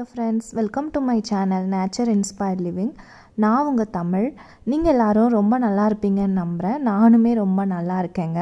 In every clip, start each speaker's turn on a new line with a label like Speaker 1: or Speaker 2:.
Speaker 1: friends welcome to my channel nature inspired living நான் உங்கள் தமிழ் நீங்கள் எல்லாரும் ரொம்ப நல்லா இருப்பீங்கன்னு நம்புகிறேன் நானுமே ரொம்ப நல்லா இருக்கேங்க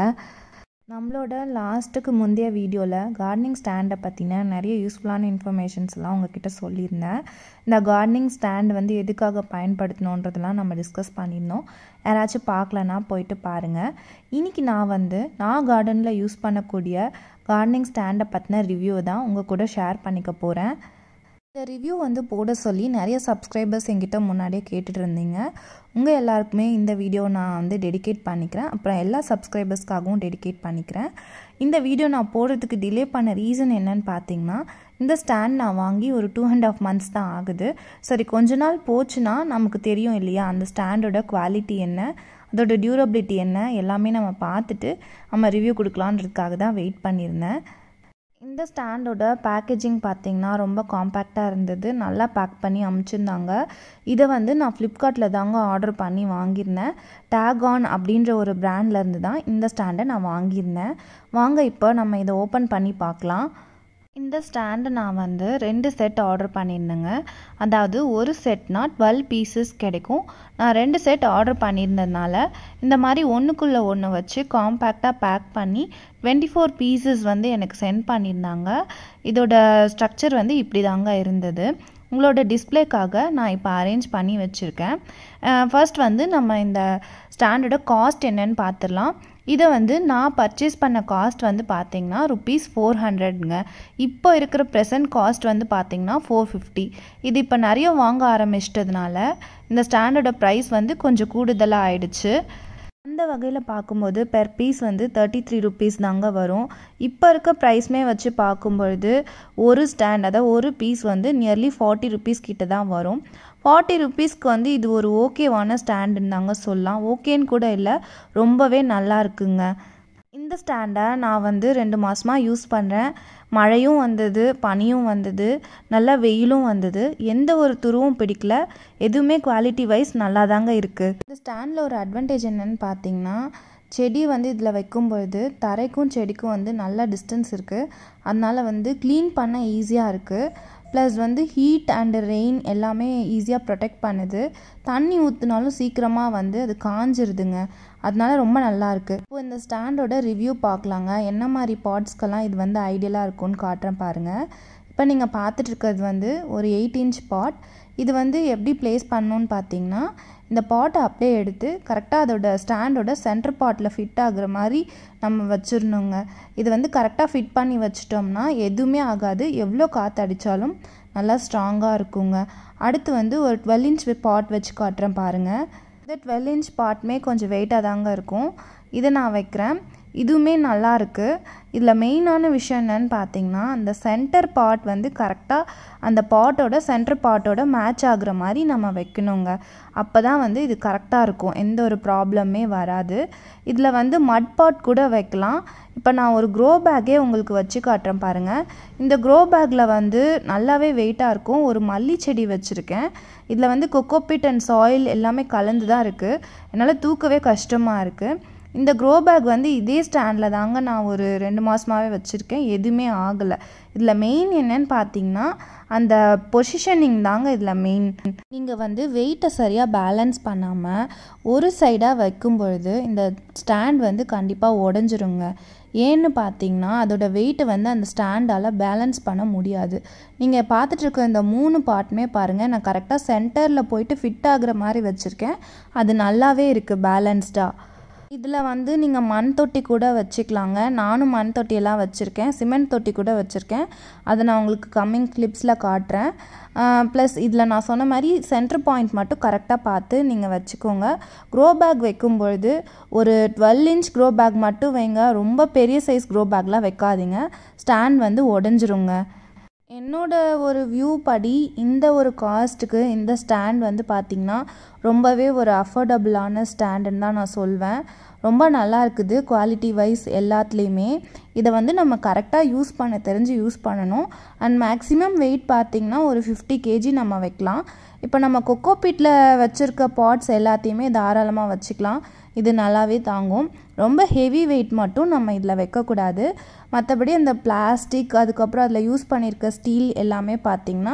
Speaker 1: நம்மளோட லாஸ்ட்டுக்கு முந்தைய வீடியோவில் கார்டனிங் ஸ்டாண்டை பற்றின நிறைய யூஸ்ஃபுல்லான இன்ஃபர்மேஷன்ஸ்லாம் உங்ககிட்ட சொல்லியிருந்தேன் இந்த கார்டனிங் ஸ்டாண்ட் வந்து எதுக்காக பயன்படுத்தணுன்றதெல்லாம் நம்ம டிஸ்கஸ் பண்ணியிருந்தோம் யாராச்சும் பார்க்கலன்னா போயிட்டு பாருங்கள் இன்றைக்கி நான் வந்து நான் கார்டனில் யூஸ் பண்ணக்கூடிய கார்டனிங் ஸ்டாண்டை பற்றின ரிவ்யூ தான் உங்கள் கூட ஷேர் பண்ணிக்க போகிறேன் இந்த ரிவ்யூ வந்து போட சொல்லி நிறைய சப்ஸ்கிரைபர்ஸ் எங்கிட்ட முன்னாடியே கேட்டுட்டு இருந்தீங்க உங்கள் எல்லாருக்குமே இந்த வீடியோ நான் வந்து டெடிகேட் பண்ணிக்கிறேன் அப்புறம் எல்லா சப்ஸ்கிரைபர்ஸ்க்காகவும் டெடிகேட் பண்ணிக்கிறேன் இந்த வீடியோ நான் போடுறதுக்கு டிலே பண்ண ரீசன் என்னன்னு பார்த்தீங்கன்னா இந்த ஸ்டாண்ட் நான் வாங்கி ஒரு டூ அண்ட் ஆஃப் மந்த்ஸ் தான் ஆகுது சரி கொஞ்ச நாள் போச்சுன்னா நமக்கு தெரியும் இல்லையா அந்த ஸ்டாண்டோட குவாலிட்டி என்ன அதோட டியூரபிலிட்டி என்ன எல்லாமே நம்ம பார்த்துட்டு நம்ம ரிவ்யூ கொடுக்கலான்றதுக்காக தான் வெயிட் பண்ணியிருந்தேன் இந்த ஸ்டாண்டோட பேக்கேஜிங் பார்த்திங்கன்னா ரொம்ப காம்பேக்டாக இருந்தது நல்லா பேக் பண்ணி அமுச்சிருந்தாங்க இதை வந்து நான் ஃப்ளிப்கார்ட்டில் தாங்க ஆர்டர் பண்ணி வாங்கியிருந்தேன் டேக் ஆன் அப்படின்ற ஒரு பிராண்ட்லேருந்து தான் இந்த ஸ்டாண்டை நான் வாங்கியிருந்தேன் வாங்க இப்போ நம்ம இதை ஓப்பன் பண்ணி பார்க்கலாம் இந்த ஸ்டாண்டு நான் வந்து ரெண்டு செட் ஆர்டர் பண்ணியிருந்தேங்க அதாவது ஒரு செட்னா டுவெல் பீசஸ் கிடைக்கும் நான் ரெண்டு செட் ஆர்டர் பண்ணியிருந்ததுனால இந்த மாதிரி ஒன்றுக்குள்ளே ஒன்று வச்சு காம்பேக்டாக பேக் பண்ணி டுவெண்ட்டி ஃபோர் பீசஸ் வந்து எனக்கு சென்ட் பண்ணியிருந்தாங்க இதோட ஸ்ட்ரக்சர் வந்து இப்படி தாங்க இருந்தது உங்களோட டிஸ்பிளேக்காக நான் இப்போ அரேஞ்ச் பண்ணி வச்சுருக்கேன் ஃபர்ஸ்ட் வந்து நம்ம இந்த ஸ்டாண்டோட காஸ்ட் என்னன்னு பார்த்துடலாம் இதை வந்து நான் பர்ச்சேஸ் பண்ண காஸ்ட் வந்து பார்த்தீங்கன்னா ருப்பீஸ் ஃபோர் ஹண்ட்ரட்ங்க இப்போ இருக்கிற ப்ரெசன்ட் காஸ்ட் வந்து பார்த்தீங்கன்னா ஃபோர் ஃபிஃப்டி இது இப்போ நிறைய வாங்க ஆரம்பிச்சிட்டதுனால இந்த ஸ்டாண்டோட ப்ரைஸ் வந்து கொஞ்சம் கூடுதலாக ஆயிடுச்சு அந்த வகையில் பார்க்கும்போது பெர் பீஸ் வந்து தேர்ட்டி த்ரீ ருப்பீஸ் தாங்க வரும் இப்போ இருக்க ப்ரைஸ்மே வச்சு பார்க்கும்பொழுது ஒரு ஸ்டாண்ட் அதாவது ஒரு பீஸ் வந்து நியர்லி ஃபார்ட்டி ருப்பீஸ் கிட்ட தான் வரும் ஃபார்ட்டி ருப்பீஸ்க்கு வந்து இது ஒரு ஓகேவான ஸ்டாண்டுன்னு தாங்க சொல்லலாம் ஓகேன்னு கூட இல்லை ரொம்பவே நல்லா இருக்குங்க இந்த ஸ்டாண்டை நான் வந்து ரெண்டு மாதமாக யூஸ் பண்ணுறேன் மழையும் வந்தது பனியும் வந்தது நல்லா வெயிலும் வந்தது எந்த ஒரு துருவும் பிடிக்கல எதுவுமே குவாலிட்டி வைஸ் நல்லா தாங்க இருக்குது இந்த ஸ்டாண்டில் ஒரு அட்வான்டேஜ் என்னன்னு பார்த்தீங்கன்னா செடி வந்து இதில் வைக்கும்பொழுது தரைக்கும் செடிக்கும் வந்து நல்ல டிஸ்டன்ஸ் இருக்குது அதனால் வந்து க்ளீன் பண்ண ஈஸியாக இருக்குது ப்ளஸ் வந்து ஹீட் அண்டு ரெயின் எல்லாமே ஈஸியாக ப்ரொடெக்ட் பண்ணுது தண்ணி ஊற்றுனாலும் சீக்கிரமாக வந்து அது காஞ்சிருதுங்க அதனால ரொம்ப நல்லா இருக்குது இப்போ இந்த ஸ்டாண்டோட ரிவ்யூ பார்க்கலாங்க என்ன மாதிரி பாட்ஸ்க்கெல்லாம் இது வந்து ஐடியலாக இருக்கும்னு காட்டுறேன் பாருங்கள் இப்போ நீங்கள் பார்த்துட்டு இருக்கிறது வந்து ஒரு எயிட் இன்ச் பாட் இது வந்து எப்படி ப்ளேஸ் பண்ணணுன்னு பார்த்தீங்கன்னா இந்த பாட்டை அப்படியே எடுத்து கரெக்டாக அதோட ஸ்டாண்டோட சென்டர் பாட்டில் ஃபிட் ஆகுற மாதிரி நம்ம வச்சிடணுங்க இது வந்து கரெக்டாக ஃபிட் பண்ணி வச்சிட்டோம்னா எதுவுமே ஆகாது எவ்வளோ காற்று அடித்தாலும் நல்லா ஸ்ட்ராங்காக இருக்குங்க அடுத்து வந்து ஒரு டுவெல் இன்ச் பாட் வச்சு காட்டுறேன் பாருங்கள் இந்த டுவெல் இன்ச் பாட்டுமே கொஞ்சம் வெயிட்டாக தாங்க இருக்கும் இதை நான் வைக்கிறேன் இதுவுமே நல்லா இருக்குது இதில் மெயினான விஷயம் என்னன்னு பார்த்தீங்கன்னா அந்த சென்டர் பாட் வந்து கரெக்டாக அந்த பாட்டோட சென்டர் பாட்டோட மேட்ச் ஆகுற மாதிரி நம்ம வைக்கணுங்க அப்போ தான் வந்து இது கரெக்டாக இருக்கும் எந்த ஒரு ப்ராப்ளமே வராது இதில் வந்து மட் பாட் கூட வைக்கலாம் இப்போ நான் ஒரு க்ரோ பேக்கே உங்களுக்கு வச்சு காட்டுறேன் பாருங்கள் இந்த க்ரோ பேக்கில் வந்து நல்லாவே வெயிட்டாக இருக்கும் ஒரு மல்லி செடி வச்சுருக்கேன் இதில் வந்து கொக்கோபிட் அண்ட் சாயில் எல்லாமே கலந்து தான் இருக்குது என்னால் தூக்கவே கஷ்டமாக இருக்குது இந்த க்ரோ பேக் வந்து இதே ஸ்டாண்டில் தாங்க நான் ஒரு ரெண்டு மாதமாகவே வச்சுருக்கேன் எதுவுமே ஆகலை இதில் மெயின் என்னன்னு பார்த்தீங்கன்னா அந்த பொசிஷனிங் தாங்க இதில் மெயின் நீங்கள் வந்து வெயிட்டை சரியாக பேலன்ஸ் பண்ணாமல் ஒரு சைடாக வைக்கும் பொழுது இந்த ஸ்டாண்ட் வந்து கண்டிப்பாக உடஞ்சிருங்க ஏன்னு பார்த்தீங்கன்னா அதோட வெயிட்டை வந்து அந்த ஸ்டாண்டால் பேலன்ஸ் பண்ண முடியாது நீங்கள் பார்த்துட்டு இருக்க இந்த மூணு பார்ட்டுமே பாருங்கள் நான் கரெக்டாக சென்டரில் போயிட்டு ஃபிட் ஆகுற மாதிரி வச்சுருக்கேன் அது நல்லாவே இருக்குது பேலன்ஸ்டாக இதில் வந்து நீங்கள் மண் தொட்டி கூட வச்சுக்கலாங்க நானும் மண் தொட்டியெல்லாம் வச்சுருக்கேன் சிமெண்ட் தொட்டி கூட வச்சுருக்கேன் அதை நான் உங்களுக்கு கம்மிங் கிளிப்ஸில் காட்டுறேன் ப்ளஸ் இதில் நான் சொன்ன மாதிரி சென்டர் பாயிண்ட் மட்டும் கரெக்டாக பார்த்து நீங்கள் வச்சுக்கோங்க க்ரோ பேக் வைக்கும்பொழுது ஒரு டுவெல் இன்ச் க்ரோ பேக் மட்டும் வைங்க ரொம்ப பெரிய சைஸ் க்ரோ பேக்லாம் வைக்காதீங்க ஸ்டாண்ட் வந்து உடஞ்சிருங்க என்னோட ஒரு வியூ படி இந்த ஒரு காஸ்ட்டுக்கு இந்த ஸ்டாண்ட் வந்து பார்த்திங்கன்னா ரொம்பவே ஒரு அஃபோர்டபுளான ஸ்டாண்டுன்னு தான் நான் சொல்வேன் ரொம்ப நல்லா இருக்குது குவாலிட்டி வைஸ் எல்லாத்துலேயுமே இதை வந்து நம்ம கரெக்டாக யூஸ் பண்ண தெரிஞ்சு யூஸ் பண்ணணும் அண்ட் மேக்ஸிமம் வெயிட் பார்த்திங்கன்னா ஒரு ஃபிஃப்டி கேஜி நம்ம வைக்கலாம் இப்போ நம்ம கொக்கோபீட்டில் வச்சுருக்க பாட்ஸ் எல்லாத்தையுமே தாராளமாக வச்சுக்கலாம் இது நல்லாவே தாங்கும் ரொம்ப ஹெவி வெயிட் மட்டும் நம்ம இதில் வைக்கக்கூடாது மற்றபடி அந்த பிளாஸ்டிக் அதுக்கப்புறம் அதில் யூஸ் பண்ணியிருக்க ஸ்டீல் எல்லாமே பார்த்திங்கன்னா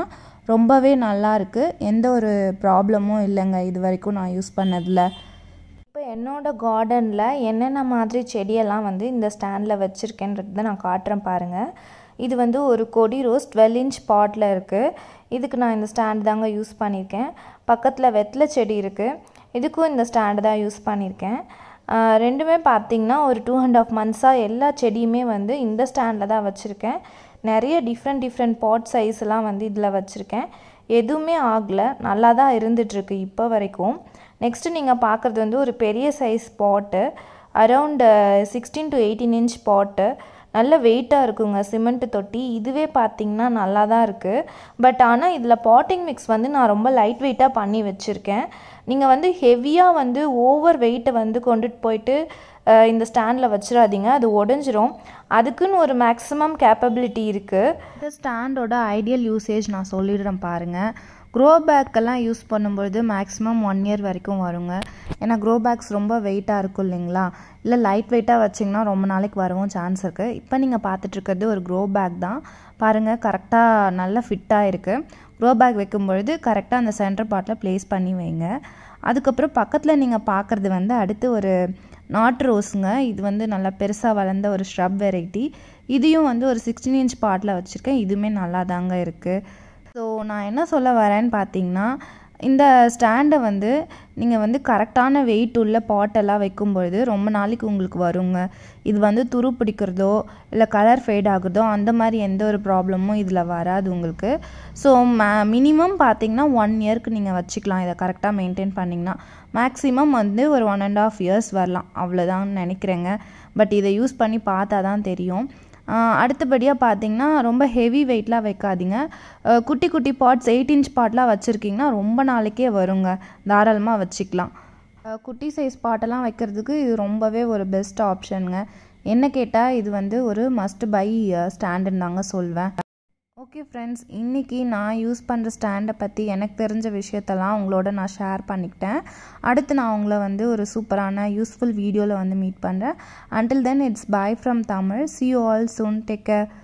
Speaker 1: ரொம்பவே நல்லா இருக்குது எந்த ஒரு ப்ராப்ளமும் இல்லைங்க இது வரைக்கும் நான் யூஸ் பண்ணதில் இப்போ என்னோடய கார்டனில் என்னென்ன மாதிரி செடியெல்லாம் வந்து இந்த ஸ்டாண்டில் வச்சுருக்கேன்றது நான் காட்டுறேன் பாருங்கள் இது வந்து ஒரு கொடி ரோஸ் டுவெல் இன்ச் பாட்டில் இருக்குது இதுக்கு நான் இந்த ஸ்டாண்ட் தாங்க யூஸ் பண்ணியிருக்கேன் பக்கத்தில் வெத்தலை செடி இருக்குது இதுக்கும் இந்த ஸ்டாண்டு தான் யூஸ் பண்ணியிருக்கேன் ரெண்டுமே பார்த்திங்கன்னா ஒரு டூ அண்ட் ஆஃப் மந்த்ஸாக எல்லா செடியுமே வந்து இந்த ஸ்டாண்டில் தான் வச்சுருக்கேன் நிறைய டிஃப்ரெண்ட் டிஃப்ரெண்ட் பாட் சைஸ்லாம் வந்து இதில் வச்சுருக்கேன் எதுவுமே ஆகலை நல்லா தான் இருந்துகிட்ருக்கு இப்போ வரைக்கும் நெக்ஸ்ட்டு நீங்கள் பார்க்குறது வந்து ஒரு பெரிய size pot around sixteen to eighteen inch pot நல்ல வெயிட்டாக இருக்குங்க சிமெண்ட் தொட்டி இதுவே பார்த்திங்கன்னா நல்லா தான் இருக்குது பட் ஆனால் இதில் பாட்டிங் மிக்ஸ் வந்து நான் ரொம்ப லைட் வெயிட்டாக பண்ணி வச்சுருக்கேன் நீங்கள் வந்து ஹெவியாக வந்து ஓவர் வெயிட்டை வந்து கொண்டுட்டு போயிட்டு இந்த ஸ்டாண்டில் வச்சிடாதீங்க அது உடஞ்சிரும் அதுக்குன்னு ஒரு மேக்ஸிமம் கேப்பபிலிட்டி இருக்குது இந்த ஸ்டாண்டோட ஐடியல் யூசேஜ் நான் சொல்லிடுறேன் பாருங்கள் க்ரோ பேக்கெல்லாம் யூஸ் பண்ணும்பொழுது மேக்ஸிமம் ஒன் இயர் வரைக்கும் வருங்க ஏன்னா க்ரோ பேக்ஸ் ரொம்ப வெயிட்டாக இருக்கும் இல்லைங்களா இல்லை லைட் வெயிட்டாக வச்சிங்கன்னா ரொம்ப நாளைக்கு வரவும் சான்ஸ் இருக்குது இப்போ நீங்கள் பார்த்துட்ருக்கிறது ஒரு க்ரோ பேக் தான் பாருங்கள் கரெக்டாக நல்லா ஃபிட்டாக இருக்குது க்ரோ பேக் வைக்கும்பொழுது கரெக்டாக அந்த சென்டர் பார்ட்டில் ப்ளேஸ் பண்ணி வைங்க அதுக்கப்புறம் பக்கத்தில் நீங்கள் பார்க்குறது வந்து அடுத்து ஒரு நாட்டு ரோஸுங்க இது வந்து நல்லா பெருசாக வளர்ந்த ஒரு ஷ்ரப் வெரைட்டி இதையும் வந்து ஒரு சிக்ஸ்டீன் இன்ச் பாட்டில் வச்சுருக்கேன் இதுவுமே நல்லா தாங்க இருக்குது ஸோ நான் என்ன சொல்ல வரேன்னு பார்த்தீங்கன்னா இந்த ஸ்டாண்டை வந்து நீங்கள் வந்து கரெக்டான வெயிட் உள்ள பாட்டெல்லாம் வைக்கும்பொழுது ரொம்ப நாளைக்கு உங்களுக்கு வருங்க இது வந்து துரு பிடிக்கிறதோ இல்லை கலர் ஃபேட் ஆகுறதோ அந்த மாதிரி எந்த ஒரு ப்ராப்ளமும் இதில் வராது உங்களுக்கு ஸோ மே மினிமம் பார்த்தீங்கன்னா ஒன் இயர்க்கு நீங்கள் வச்சுக்கலாம் இதை கரெக்டாக மெயின்டைன் பண்ணிங்கன்னா மேக்ஸிமம் வந்து ஒரு ஒன் அண்ட் ஆஃப் இயர்ஸ் வரலாம் அவ்வளோதான் நினைக்கிறேங்க பட் இதை யூஸ் பண்ணி பார்த்தா தான் தெரியும் அடுத்தபடியாக பார்த்தீங்கன்னா ரொம்ப ஹெவி வெயிட்லாம் வைக்காதீங்க குட்டி குட்டி பாட்ஸ் எயிட் இன்ச் பாட்லாம் வச்சுருக்கீங்கன்னா ரொம்ப நாளைக்கே வருங்க தாராளமாக வச்சுக்கலாம் குட்டி சைஸ் பாட்டெல்லாம் வைக்கிறதுக்கு இது ரொம்பவே ஒரு பெஸ்ட் ஆப்ஷனுங்க என்ன கேட்டால் இது வந்து ஒரு மஸ்ட் பை ஸ்டாண்டுன்னு தாங்க சொல்வேன் ஓகே ஃப்ரெண்ட்ஸ் இன்றைக்கி நான் யூஸ் பண்ணுற ஸ்டாண்டை பற்றி எனக்கு தெரிஞ்ச விஷயத்தெல்லாம் உங்களோட நான் ஷேர் பண்ணிக்கிட்டேன் அடுத்து நான் உங்களை வந்து ஒரு சூப்பரான யூஸ்ஃபுல் வீடியோவில் வந்து மீட் பண்ணுறேன் until then it's bye from Tamil see you all soon take care